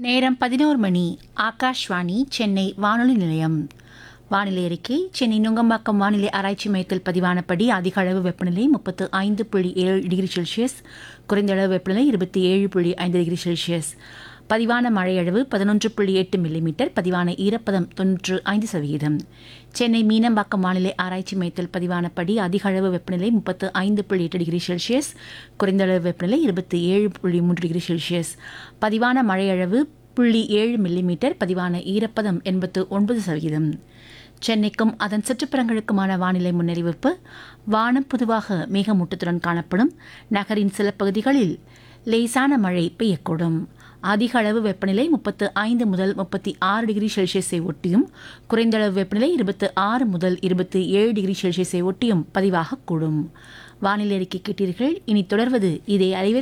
நேரம் பதினோரு மணி ஆகாஷ்வாணி சென்னை வானொலி நிலையம் வானிலை அறிக்கை சென்னை நுங்கம்பாக்கம் வானிலை ஆராய்ச்சி மையத்தில் பதிவானபடி அதிக அளவு வெப்பநிலை முப்பத்து ஐந்து புள்ளி ஏழு டிகிரி செல்சியஸ் குறைந்த அளவு வெப்பநிலை இருபத்தி ஏழு புள்ளி ஐந்து டிகிரி செல்சியஸ் பதிவான மழை அளவு பதினொன்று புள்ளி எட்டு மில்லிமீட்டர் பதிவான ஈரப்பதம் தொன்னூற்று ஐந்து சதவீதம் சென்னை மீனம்பாக்கம் வானிலை ஆராய்ச்சி மையத்தில் பதிவானபடி அதிக அளவு வெப்பநிலை முப்பத்து ஐந்து புள்ளி எட்டு டிகிரி செல்சியஸ் குறைந்த அளவு வெப்பநிலை இருபத்தி ஏழு புள்ளி மூன்று டிகிரி செல்சியஸ் பதிவான மழை அளவு புள்ளி ஏழு மில்லிமீட்டர் பதிவான ஈரப்பதம் எண்பத்து ஒன்பது சதவீதம் சென்னைக்கும் அதன் சுற்றுப்புறங்களுக்குமான வானிலை முன்னறிவிப்பு வானம் பொதுவாக மேகமூட்டத்துடன் காணப்படும் நகரின் சில பகுதிகளில் லேசான மழை பெய்யக்கூடும் அதிக அளவு வெப்பநிலை முப்பத்து ஐந்து முதல் முப்பத்தி ஆறு டிகிரி செல்சியஸை ஒட்டியும் குறைந்த அளவு வெப்பநிலை இருபத்து ஆறு முதல் இருபத்தி ஏழு டிகிரி செல்சியஸை ஒட்டியும் பதிவாகக்கூடும் வானிலை அறிக்கை கேட்டீர்கள் இனி தொடர்வது இதே அறிவில்